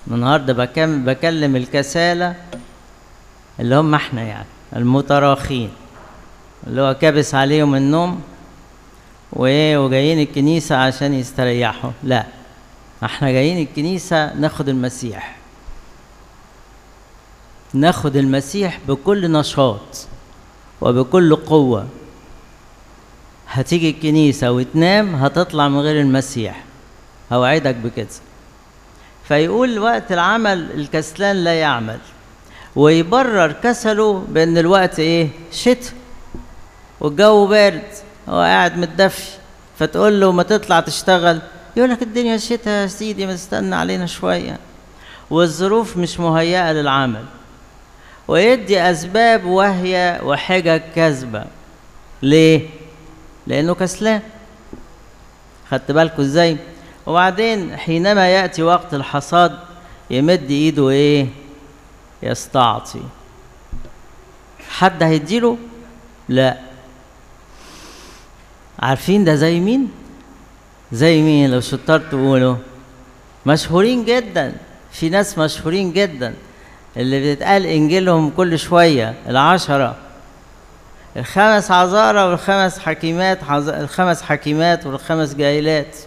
النهارده بكلم بكلم الكسالى اللي هم احنا يعني المتراخين اللي هو كابس عليهم النوم وايه وجايين الكنيسة عشان يستريحوا لا احنا جايين الكنيسة ناخد المسيح ناخد المسيح بكل نشاط وبكل قوة هتيجي الكنيسة وتنام هتطلع من غير المسيح هوعدك بكده فيقول وقت العمل الكسلان لا يعمل ويبرر كسله بان الوقت ايه شتاء والجو بارد هو قاعد متدفي فتقول له ما تطلع تشتغل يقول لك الدنيا شتاء يا سيدي ما تستنى علينا شويه والظروف مش مهيئه للعمل ويدي اسباب وهي وحجج كذبه ليه لانه كسلان خدت بالكوا ازاي وبعدين حينما ياتي وقت الحصاد يمد ايده ايه يستعطي حد هيديله لا عارفين ده زي مين زي مين لو شطار تقولوا مشهورين جدا في ناس مشهورين جدا اللي بيتقال انجيلهم كل شويه العشره الخمس عذارى والخمس حكيمات حز... الخمس حكيمات والخمس جاهلات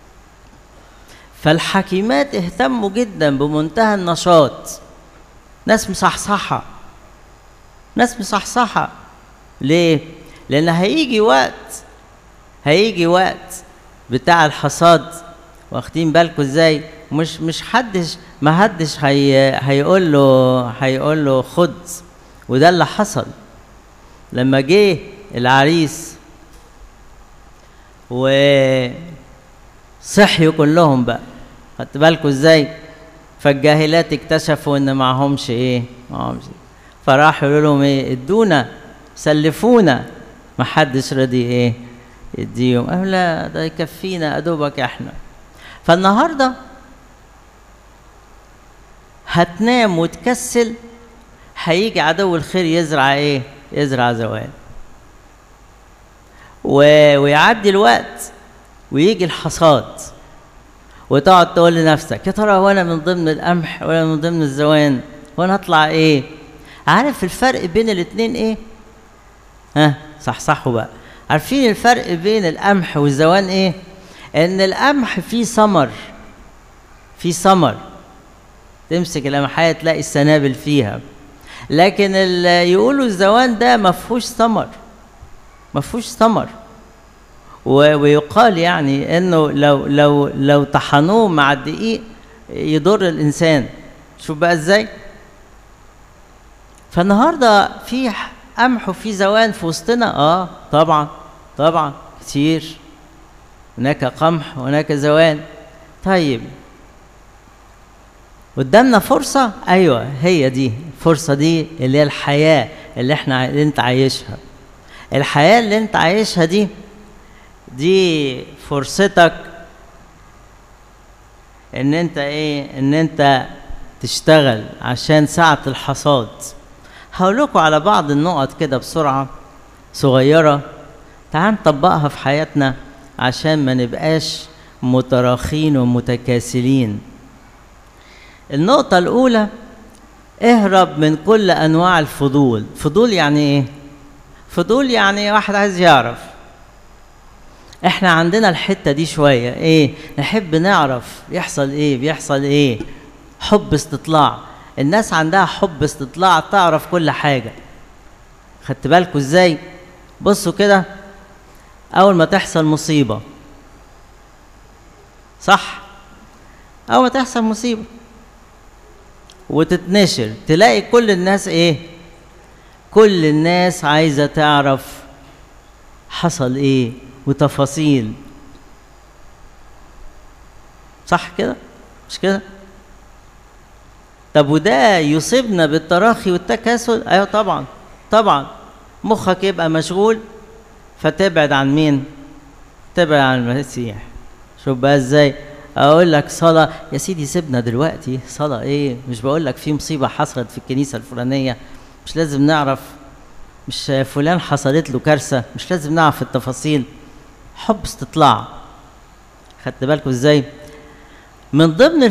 فالحكيمات اهتموا جدا بمنتهى النشاط ناس مصحصحة ناس مصحصحة ليه؟ لأن هيجي وقت هيجي وقت بتاع الحصاد واخدين بالكم ازاي؟ مش مش حدش ما حدش هي هيقول له هيقول له خد وده اللي حصل لما جه العريس وصحيوا كلهم بقى خدت بالكم ازاي؟ فالجاهلات اكتشفوا ان معهمش ايه معهمش فراحوا يقولوا لهم ايه ادونا سلفونا ما حدش راضي ايه يديهم قالوا لا ده يكفينا ادوبك احنا فالنهارده هتنام وتكسل هيجي عدو الخير يزرع ايه يزرع زوال و... ويعدي الوقت ويجي الحصاد وتقعد تقول لنفسك يا ترى وانا من ضمن القمح ولا من ضمن الزوان وانا اطلع ايه عارف الفرق بين الاتنين ايه ها صح صحوا بقى عارفين الفرق بين القمح والزوان ايه ان القمح فيه ثمر فيه ثمر تمسك القمحية تلاقي السنابل فيها لكن اللي يقولوا الزوان ده ما فيهوش ثمر ما فيهوش ثمر ويقال يعني انه لو لو لو طحنوه مع الدقيق يضر الانسان شوف بقى ازاي فالنهارده في قمح وفي زوان في وسطنا اه طبعا طبعا كتير هناك قمح وهناك زوان طيب قدامنا فرصة أيوة هي دي الفرصة دي اللي هي الحياة اللي احنا اللي انت عايشها الحياة اللي انت عايشها دي دي فرصتك ان انت ايه ان انت تشتغل عشان ساعة الحصاد هقول لكم على بعض النقط كده بسرعة صغيرة تعال نطبقها في حياتنا عشان ما نبقاش متراخين ومتكاسلين النقطة الأولى اهرب من كل أنواع الفضول فضول يعني إيه؟ فضول يعني واحد عايز يعرف احنا عندنا الحته دي شويه ايه نحب نعرف يحصل ايه بيحصل ايه حب استطلاع الناس عندها حب استطلاع تعرف كل حاجه خدت بالكوا ازاي بصوا كده اول ما تحصل مصيبه صح اول ما تحصل مصيبه وتتنشر تلاقي كل الناس ايه كل الناس عايزه تعرف حصل ايه وتفاصيل صح كده مش كده طب وده يصيبنا بالتراخي والتكاسل ايوه طبعا طبعا مخك يبقى مشغول فتبعد عن مين تبعد عن المسيح شوف بقى ازاي اقول لك صلاه يا سيدي سيبنا دلوقتي صلاه ايه مش بقول لك في مصيبه حصلت في الكنيسه الفلانيه مش لازم نعرف مش فلان حصلت له كارثه مش لازم نعرف التفاصيل حب استطلاع خدت بالكم ازاي من ضمن